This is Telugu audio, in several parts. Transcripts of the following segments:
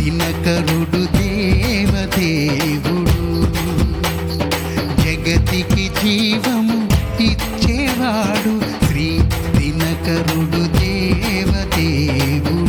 దినకరుడు దేవదేవుడు జగతికి జీవము ఇచ్చేవాడు శ్రీ దినకరుడు దేవదేవుడు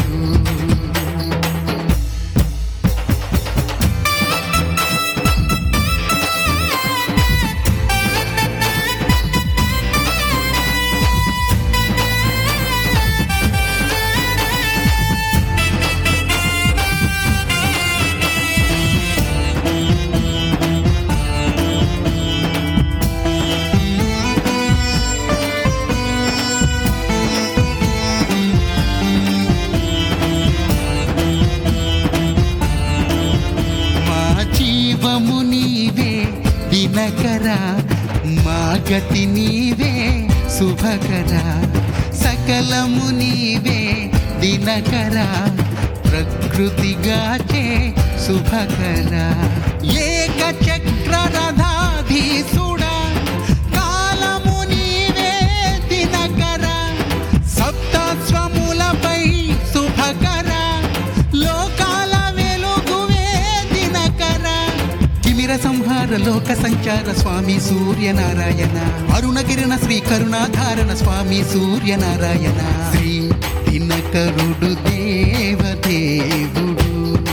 మా జీవము నీవే దినకర మా గతి నీవే శుభకర సకలము నీవే దినకర ప్రకృతిగాచే శుభకర ఏక చక్ర రథాధీసుడా కాలము నీవే దినకర సప్తస్వములపై శుభకర లోకాల వెలుగువే దినకర కిమిర సంహార లోక సంచార స్వామి సూర్యనారాయణ అరుణగిరిన శ్రీ కరుణాధారణ స్వామి సూర్యనారాయణ శ్రీ దినకరుడు దేవదేవుడు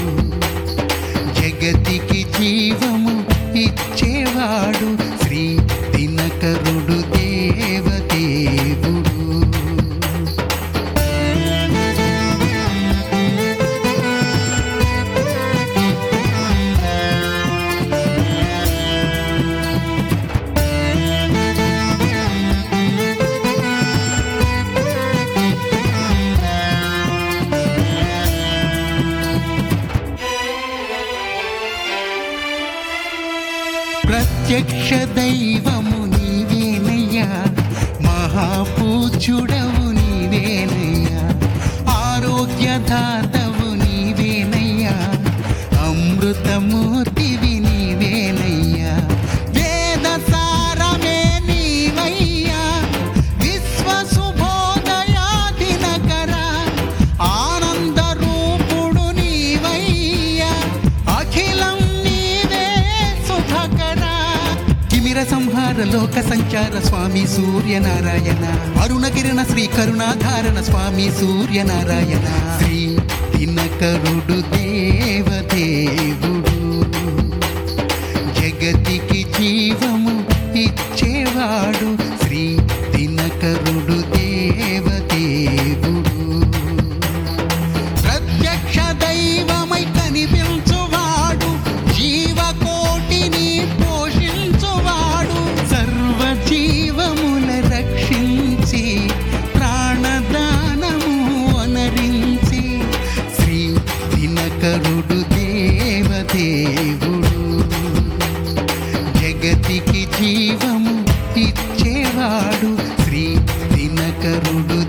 జగతికి జీవము ఇచ్చేవాడు శ్రీ దినకరుడు దేవదేవుడు ప్రత్యక్ష దైవము నీవేనయ్యా మహాపూజ్యుడవు నీవేనయ్యా ఆరోగ్యదాతవు నీవేనయ్యా అమృతమూర్తివి నీవేనయ్యా వేద సారమే నీవయ్యా విశ్వ శుభోదయా దినకర ఆనంద రూపుడు నీవయ్యా అఖిలం నీవే శుభకర కిమిర సంహార లోక సంచార స్వామి సూర్యనారాయణ అరుణగిరిన శ్రీ కరుణాధారణ స్వామి సూర్యనారాయణ శ్రీ దినకరుడు దేవదేవుడు జగతికి జీవము ఇచ్చేవాడు శ్రీ దినకరుడు దేవదేవుడు ప్రత్యక్ష దైవమై కనిపించువాడు జీవకోటిని పోషించువాడు సర్వ జీవముల రక్షించి ప్రాణదానము అనరించి శ్రీ దినకరుడు దేవదేవుడు జగతికి జీవము ఇచ్చేవాడు శ్రీ దినకరుడు